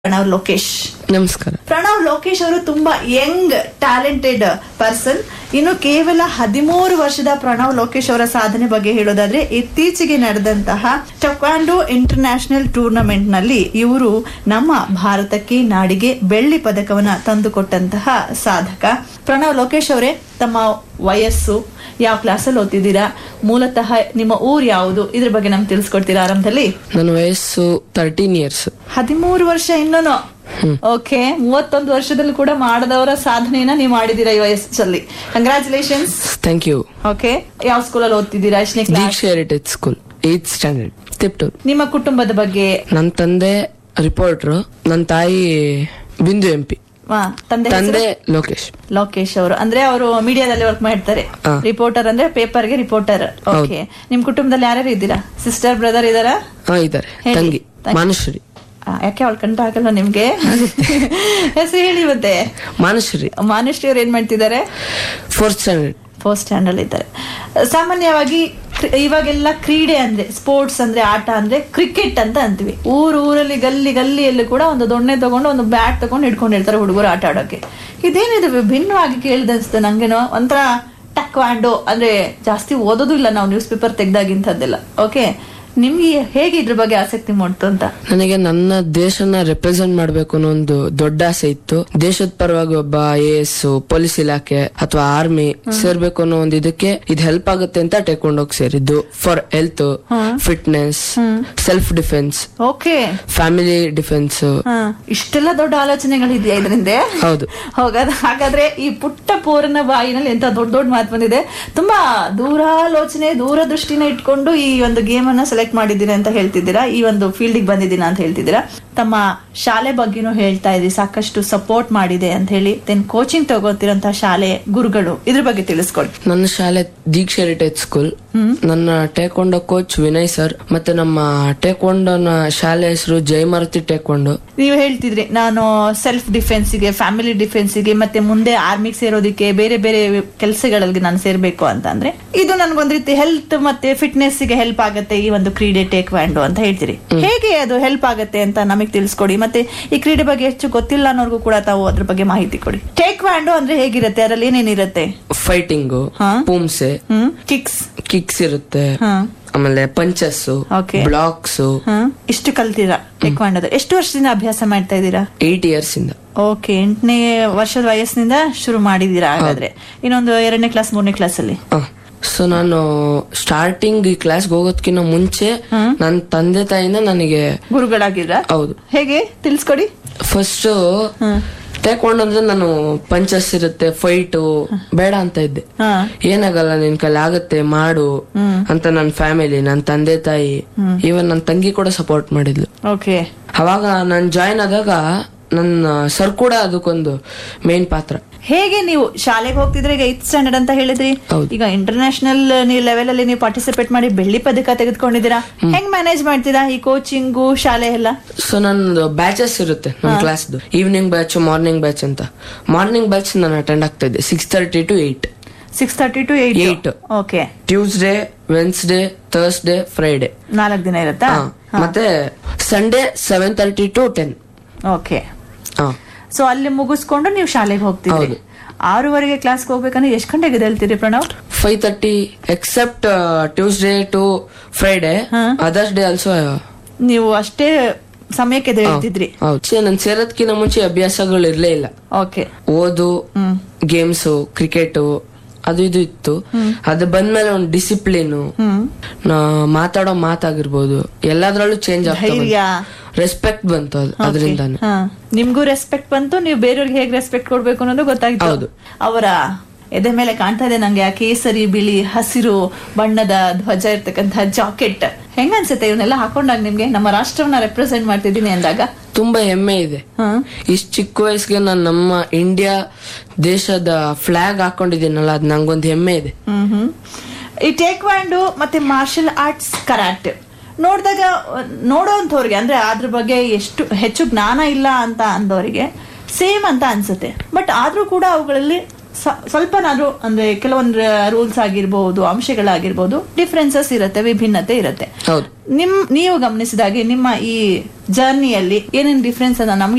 ಪ್ರಣವ್ ಲೋಕೇಶ್ ನಮಸ್ಕಾರ ಪ್ರಣವ್ ಲೋಕೇಶ್ ಅವರು ತುಂಬಾ ಯಂಗ್ ಟ್ಯಾಲೆಂಟೆಡ್ ಪರ್ಸನ್ ಇನ್ನು ಕೇವಲ ಹದಿಮೂರು ವರ್ಷದ ಪ್ರಣವ್ ಲೋಕೇಶ್ ಅವರ ಸಾಧನೆ ಬಗ್ಗೆ ಹೇಳೋದಾದ್ರೆ ಇತ್ತೀಚೆಗೆ ನಡೆದಂತಹ ಟೊಕ್ವಾಂಡೋ ಇಂಟರ್ನ್ಯಾಷನಲ್ ಟೂರ್ನಮೆಂಟ್ ನಲ್ಲಿ ಇವರು ನಮ್ಮ ಭಾರತಕ್ಕೆ ನಾಡಿಗೆ ಬೆಳ್ಳಿ ಪದಕವನ್ನ ತಂದುಕೊಟ್ಟಂತಹ ಸಾಧಕ ಪ್ರಣವ್ ಲೋಕೇಶ್ ಅವರೇ ತಮ್ಮ ವಯಸ್ಸು ಯಾವ ಕ್ಲಾಸಲ್ಲಿ ಓದ್ತಿದ್ದೀರಾ ಮೂಲತಃ ನಿಮ್ಮ ಊರ್ ಯಾವುದು ಇದ್ರ ಬಗ್ಗೆ ನಮ್ಗೆ ತಿಳಿಸ್ಕೊಡ್ತೀರಾ ಆರಂಭದಲ್ಲಿ ನನ್ನ ವಯಸ್ಸು ತರ್ಟೀನ್ ಇಯರ್ಸ್ ಹದಿಮೂರು ವರ್ಷ ಇನ್ನೂನು ಓಕೆ ಮೂವತ್ತೊಂದು ವರ್ಷದಲ್ಲಿ ಕೂಡ ಮಾಡದವರ ಸಾಧನೆಯನ್ನ ನೀವು ಮಾಡಿದೀರಾ ಈ ವಯಸ್ಸಲ್ಲಿ ಕಂಗ್ರಾಚುಲೇಷನ್ಸ್ ಥ್ಯಾಂಕ್ ಯು ಓಕೆ ಯಾವ ಸ್ಕೂಲಲ್ಲಿ ಓದ್ತಿದ್ದೀರಾ ಎಷ್ಟನೇ class Deeksha heritage school eighth standard Tiptur ನಿಮ್ಮ ಕುಟುಂಬದ ಬಗ್ಗೆ ನನ್ನ ತಂದೆ ರಿಪೋರ್ಟ್ರು ನನ್ನ ತಾಯಿ ಬಿಂದು ಎಂ ಪಿ ವಾ, ತಂದೆ ತಂದೆ ಲೋಕೇಶ್ ಲೋಕೇಶ್ ಅವರು ಅಂದ್ರೆ ಅವರು ಮೀಡಿಯಾದಲ್ಲಿ ವರ್ಕ್ ಮಾಡ್ತಾರೆ ಹಾ. ರಿಪೋರ್ಟರ್ ಅಂದ್ರೆ ಪೇಪರ್ಗೆ ರಿಪೋರ್ಟರ್ ಓಕೆ ನಿಮ್ ಕುಟುಂಬದಲ್ಲಿ ಯಾರ್ಯಾರು ಇದ್ದೀರಾ ಸಿಸ್ಟರ್ ಬ್ರದರ್ ಇದಾರಾ ಹಾ ಇದ್ದಾರೆ ಹೇಳಿ. ತಂಗಿ ತಂಗಿ. ಮಾನುಶ್ರೀ ಆ, ಯಾಕೆ ಅವಳು ಕಂಡ ಆಗಲ್ಲ ನಿಮ್ಗೆ ಹೆಸರು ಹೇಳಿ ಮತ್ತೆ ಮಾನುಶ್ರೀ ಮಾನುಶ್ರೀ ಅವ್ರು ಏನ್ ಮಾಡ್ತಿದ್ದಾರೆ ಫೋರ್ತ್ ಸ್ಟ್ಯಾಂಡರ್ಡ್ ಫಸ್ಟ್ ಸ್ಟ್ಯಾಂಡರ್ಡ್ ಇದ್ದಾರೆ ಸಾಮಾನ್ಯವಾಗಿ ಕ್ರಿ- ಇವಾಗೆಲ್ಲ ಕ್ರೀಡೆ ಅಂದ್ರೆ ಸ್ಪೋರ್ಟ್ಸ್ ಅಂದ್ರೆ ಆಟ ಅಂದ್ರೆ ಕ್ರಿಕೆಟ್ ಅಂತ ಅಂತೀವಿ ಊರು ಊರಲ್ಲಿ ಗಲ್ಲಿ ಗಲ್ಲಿಯಲ್ಲಿ ಕೂಡ ಒಂದು ದೊಣ್ಣೆ ತಗೊಂಡು ಒಂದು ಬ್ಯಾಟ್ ತಗೊಂಡು ಹಿಡ್ಕೊಂಡಿರ್ತಾರೆ ಹುಡುಗರು ಆಟ ಆಡೋಕೆ ಇದೇನಿದು ವಿಭಿನ್ನವಾಗಿ ಕೇಳಿದೆ ಅನ್ಸುತ್ತೆ ನಂಗೇನೋ ಒಂಥರ ಟಕ್ವಾಂಡೋ ಅಂದ್ರೆ ಜಾಸ್ತಿ ಓದೋದು ಇಲ್ಲ ನಾವು ನ್ಯೂಸ್ ಪೇಪರ್ ತೆಗ್ದಾಗಿಂಥದ್ದೆಲ್ಲ ಓಕೆ ನಿಮ್ಗೆ ಹೇಗೆ ಇದ್ರ ಬಗ್ಗೆ ಆಸಕ್ತಿ ಮೂಡ್ತು ಅಂತ ನನಗೆ ನನ್ನ ದೇಶನ ರೆಪ್ರೆಸೆಂಟ್ ಮಾಡ್ಬೇಕು ಅನ್ನೋ ಒಂದು ದೊಡ್ಡ ಆಸೆ ಇತ್ತು ದೇಶದ ಪರವಾಗಿ ಒಬ್ಬ ಐ ಎಸ್ ಪೊಲೀಸ್ ಇಲಾಖೆ ಅಥವಾ ಆರ್ಮಿ ಸೇರ್ಬೇಕು ಅನ್ನೋ ಒಂದು ಇದಕ್ಕೆ ಇದು ಹೆಲ್ಪ್ ಆಗುತ್ತೆ ಅಂತ ಟೇಕೊಂಡೋಗಿ ಸೇರಿದ್ದು for health fitness self defence okay family defence ಹಾ ಇಷ್ಟೆಲ್ಲ ದೊಡ್ಡ ಆಲೋಚನೆಗಳಿದೆಯಾ ಇದರಿಂದ ಹೌದು ಹೋಗದ ಹಾಗಾದ್ರೆ ಈ ಪುಟ್ಟ ಪೋರನ ಬಾಯಿನಲ್ಲಿ ಎಂತ ದೊಡ್ಡ ದೊಡ್ಡ ಮಾತು ಬಂದಿದೆ ತುಂಬಾ ದೂರಾಲೋಚನೆ ದೂರದೃಷ್ಟಿನ ಇಟ್ಕೊಂಡು ಈ ಒಂದು ಗೇಮ್ ಅನ್ನ ಸೆಲೆಕ್ಟ್ ಮಾಡಿದ್ದೀರಾ ಅಂತ ಹೇಳ್ತಿದ್ದೀರಾ ಈ ಒಂದು ಫೀಲ್ಡಿಗೆ ಬಂದಿದ್ದೀರಾ ಅಂತ ಹೇಳ್ತಿದ್ದೀರಾ ತಮ್ಮ ಶಾಲೆ ಬಗ್ಗೆನೂ ಹೇಳ್ತಾ ಇದ್ರಿ ಸಾಕಷ್ಟು ಸಪೋರ್ಟ್ ಮಾಡಿದೆ ಅಂತ ಹೇಳಿ ದೆನ್ ಕೋಚಿಂಗ್ ತಗೋತಿರೋಂತ ಶಾಲೆ ಗುರುಗಳು ಇದ್ರ ಬಗ್ಗೆ ತಿಳಿಸ್ಕೊಡಿ ನನ್ನ ಶಾಲೆ ದೀಕ್ಷಾ ಹೆರಿಟೇಜ್ ಸ್ಕೂಲ್ ನನ್ನ ಟೇಕೊಂಡ ಕೋಚ್ ವಿನಯ್ ಸರ್ ಮತ್ತೆ ನಮ್ಮ ಟೇಕೊಂಡನ ಶಾಲೆ ಹೆಸರು ಜಯಮಾರುತಿ ಟೇಕೊಂಡು ನೀವು ಹೇಳ್ತಿದ್ರಿ ನಾನು ಸೆಲ್ಫ್ ಡಿಫೆನ್ಸಿಗೆ ಫ್ಯಾಮಿಲಿ ಡಿಫೆನ್ಸಿಗೆ ಮತ್ತೆ ಮುಂದೆ ಆರ್ಮಿಗೆ ಸೇರೋದಕ್ಕೆ ಬೇರೆ ಬೇರೆ ಕೆಲಸಗಳಲ್ಲಿ ನಾನು ಸೇರ್ಬೇಕು ಅಂತ ಅಂದ್ರೆ ಇದು ನನ್ಗೊಂದ್ ರೀತಿ ಹೆಲ್ತ್ ಮತ್ತೆ ಫಿಟ್ನೆಸ್ ಗೆ ಹೆಲ್ಪ್ ಆಗುತ್ತೆ ಈ ಒಂದು ಕ್ರೀಡೆ ಟೇಕ್ ವ್ಯಾಂಡು ಅಂತ ಹೇಳ್ತೀರಿ ಹೇಗೆ ಅದು ಹೆಲ್ಪ್ ಆಗುತ್ತೆ ಅಂತ ನಮಗೆ ತಿಳಿಸ್ಕೊಡಿ ಮತ್ತೆ ಈ ಕ್ರೀಡೆ ಬಗ್ಗೆ ಹೆಚ್ಚು ಗೊತ್ತಿಲ್ಲ ಅನ್ನೋರ್ಗು ಕೂಡ ತಾವು ಅದ್ರ ಬಗ್ಗೆ ಮಾಹಿತಿ ಕೊಡಿ ಟೇಕ್ ವ್ಯಾಂಡು ಅಂದ್ರೆ ಹೇಗಿರುತ್ತೆ ಅದರಲ್ಲಿ ಏನೇನಿರುತ್ತೆ ಫೈಟಿಂಗು ಹಾ. ಪೂಮ್ಸೆ ಹ್ಮ್ ಕಿಕ್ಸ್ ಕಿಕ್ಸ್ ಇರುತ್ತೆ ಹಾ ಆಮೇಲೆ ಪಂಚಸ್ Okay. ಬ್ಲಾಕ್ಸ್ ಹಾ ಇಷ್ಟು ಕಲ್ತೀರಾ ಟೇಕ್ ವ್ಯಾಂಡ್ ಎಷ್ಟು ವರ್ಷದಿಂದ ಅಭ್ಯಾಸ ಮಾಡ್ತಾ ಇದ್ದೀರಾ ಏಟ್ ಇಯರ್ಸ್ ಇಂದ ಓಕೆ ಎಂಟನೇ ವರ್ಷದ ವಯಸ್ಸಿನಿಂದ ಶುರು ಮಾಡಿದೀರಾ ಹಾಗಾದ್ರೆ ಇನ್ನೊಂದು ಎರಡನೇ ಕ್ಲಾಸ್ ಮೂರನೇ ಕ್ಲಾಸ್ ಅಲ್ಲಿ ಸೊ ನಾನು ಸ್ಟಾರ್ಟಿಂಗ್ ಈ ಕ್ಲಾಸ್ಗೆ ಹೋಗೋದ್ಕಿಂತ ಮುಂಚೆ ನನ್ನ ತಂದೆ ತಾಯಿನ ನನಗೆ ಗುರುಗಳಾಗಿದ್ರ ಹೌದು ಹೇಗೆ ತಿಳಿಸ್ಕೊಡಿ ಫಸ್ಟ್ ಅಂದ್ರೆ ನಾನು ಪಂಚಸ್ ಇರುತ್ತೆ ಫೈಟು ಬೇಡ ಅಂತ ಇದ್ದೆ ಹಾ ಏನಾಗಲ್ಲ ನಿನ್ ಕೈಲಿ ಆಗತ್ತೆ ಮಾಡು ಅಂತ ನನ್ನ ಫ್ಯಾಮಿಲಿ ನನ್ನ ತಂದೆ ತಾಯಿ ಈವನ್ ನನ್ನ ತಂಗಿ ಕೂಡ ಸಪೋರ್ಟ್ ಮಾಡಿದ್ಲು ಓಕೆ ಅವಾಗ ನಾನು ಜಾಯಿನ್ ಆದಾಗ ನನ್ನ ಸರ್ ಕೂಡ ಅದಕ್ಕೊಂದು ಮೇನ್ ಪಾತ್ರ ಹೇಗೆ ನೀವು ಶಾಲೆಗೆ ಹೋಗ್ತಿದ್ರೆ ಈಗ ಏತ್ ಸ್ಟ್ಯಾಂಡರ್ಡ್ ಅಂತ ಹೇಳಿದ್ರಿ ಹೌದು. ಈಗ ಇಂಟರ್ನ್ಯಾಷನಲ್ ನೀವು ಲೆವೆಲ್ ಅಲ್ಲಿ ನೀವು ಪಾರ್ಟಿಸಿಪೇಟ್ ಮಾಡಿ ಬೆಳ್ಳಿ ಪದಕ ತೆಗೆದುಕೊಂಡಿದ್ದೀರಾ ಹೆಂಗ್ ಮ್ಯಾನೇಜ್ ಮಾಡ್ತೀರಾ ಈ ಕೋಚಿಂಗು ಶಾಲೆ ಎಲ್ಲ ಸೊ ನಂದು ಬ್ಯಾಚಸ್ ಇರುತ್ತೆ ನನ್ನ ಕ್ಲಾಸ್ದು ಈವ್ನಿಂಗ್ ಬ್ಯಾಚ್ ಮಾರ್ನಿಂಗ್ ಬ್ಯಾಚ್ ಅಂತ ಮಾರ್ನಿಂಗ್ ಬ್ಯಾಚ್ ನಾನು ಅಟೆಂಡ್ ಆಗ್ತಾ ಇದ್ದೆ six thirty to eight six thirty to eight Eight. Okay Tuesday Wednesday Thursday Friday ನಾಲ್ಕು ದಿನ ಇರುತ್ತಾ ಮತ್ತೆ Sunday seven thirty to ten okay so ಅಲ್ಲಿ ಮುಗಿಸ್ಕೊಂಡು ನೀವು ಶಾಲೆಗೆ ಹೋಗ್ತೀರಿ ಹೌದು. ಆರೂವರೆಗೆ ಕ್ಲಾಸ್ಗೆ ಹೋಗ್ಬೇಕಂದ್ರೆ ಎಷ್ಟು ಗಂಟೆಗೆ ಎದ್ದೇಳ್ತೀರಿ Pranav five thirty except Tuesday to Friday others day also ನೀವು ಅಷ್ಟೇ ಸಮಯಕ್ಕೆ ಎದ್ದೇಳ್ತಿದ್ರಿ ಹೌದು ನನ್ ಸೇರೋದ್ಕಿಂತ ಮುಂಚೆ ಅಭ್ಯಾಸಗಳು ಇರ್ಲೇ ಇಲ್ಲ ಓಕೆ ಓದು ಗೇಮ್ಸು ಕ್ರಿಕೆಟ್ ಅದು ಇದು ಇತ್ತು ಅದು ಬಂದ್ಮೇಲೆ ಒಂದು ಡಿಸಿಪ್ಲಿನ್ ನಾ ಮಾತಾಡೋ ಮಾತಾಗಿರ್ಬೋದು ಎಲ್ಲದ್ರಲ್ಲೂ ಚೇಂಜ್ ಆಗ್ತಾ ಧೈರ್ಯ ರೆಸ್ಪೆಕ್ಟ್ ಬಂತು ಅದು ಅದರಿಂದಾನೆ ಹಾ. ನಿಮ್ಗೂ ರೆಸ್ಪೆಕ್ಟ್ ಬಂತು ನೀವು ಬೇರೆಯವ್ರಿಗೆ ಹೇಗೆ ರೆಸ್ಪೆಕ್ಟ್ ಕೊಡ್ಬೇಕು ಅನ್ನೋದು ಗೊತ್ತಾಯ್ತು ಹೌದು. ಅವರ ಎದೆ ಮೇಲೆ ಕಾಣ್ತಾ ಇದೆ ನಂಗೆ ಆ ಕೇಸರಿ ಬಿಳಿ ಹಸಿರು ಬಣ್ಣದ ಧ್ವಜ ಇರ್ತಕ್ಕಂಥ ಜಾಕೆಟ್ ಹೆಂಗ ಅನ್ಸುತ್ತೆ ಇವನ್ನೆಲ್ಲ ಹಾಕೊಂಡಾಗ ನಿಮ್ಗೆ ನಮ್ಮ ರಾಷ್ಟ್ರವನ್ನ ರೆಪ್ರೆಸೆಂಟ್ ಮಾಡ್ತಿದ್ದೀನಿ ಅಂದಾಗ ತುಂಬಾ ಹೆಮ್ಮೆ ಇದೆ ಹಾ ಇಷ್ಟು ಚಿಕ್ಕ ವಯಸ್ಸಿಗೆ ನಾನು ನಮ್ಮ ಇಂಡಿಯಾ ದೇಶದ ಫ್ಲಾಗ್ ಹಾಕೊಂಡಿದ್ದೀನಲ್ಲ ಅದ್ ನಂಗೊಂದು ಹೆಮ್ಮೆ ಇದೆ ಹ್ಮ್ ಹ್ಮ್ ಈ ಟೇಕ್ವಾಂಡು ಮತ್ತೆ ಮಾರ್ಷಲ್ ಆರ್ಟ್ಸ್ ಕರಾಟ್ ನೋಡಿದಾಗ ನೋಡೋಂಥವ್ರಿಗೆ ಅಂದ್ರೆ ಅದ್ರ ಬಗ್ಗೆ ಎಷ್ಟು ಹೆಚ್ಚು ಜ್ಞಾನ ಇಲ್ಲ ಅಂತ ಅಂದವರಿಗೆ ಸೇಮ್ ಅಂತ ಅನ್ಸುತ್ತೆ ಬಟ್ ಆದ್ರೂ ಕೂಡ ಅವುಗಳಲ್ಲಿ ಸ- ಸ್ವಲ್ಪನಾದ್ರೂ ಅಂದ್ರೆ ಕೆಲವೊಂದು ರೂಲ್ಸ್ ಆಗಿರ್ಬಹುದು ಅಂಶಗಳಾಗಿರ್ಬಹುದು ಡಿಫ್ರೆನ್ಸಸ್ ಇರುತ್ತೆ ವಿಭಿನ್ನತೆ ಇರುತ್ತೆ ಹೌದು ನಿಮ್ ನೀವು ಗಮನಿಸಿದಾಗೆ ನಿಮ್ಮ ಈ ಜರ್ನಿಯಲ್ಲಿ ಏನೇನ್ ಡಿಫ್ರೆನ್ಸ್ ಅನ್ನ ನಮ್ಗೆ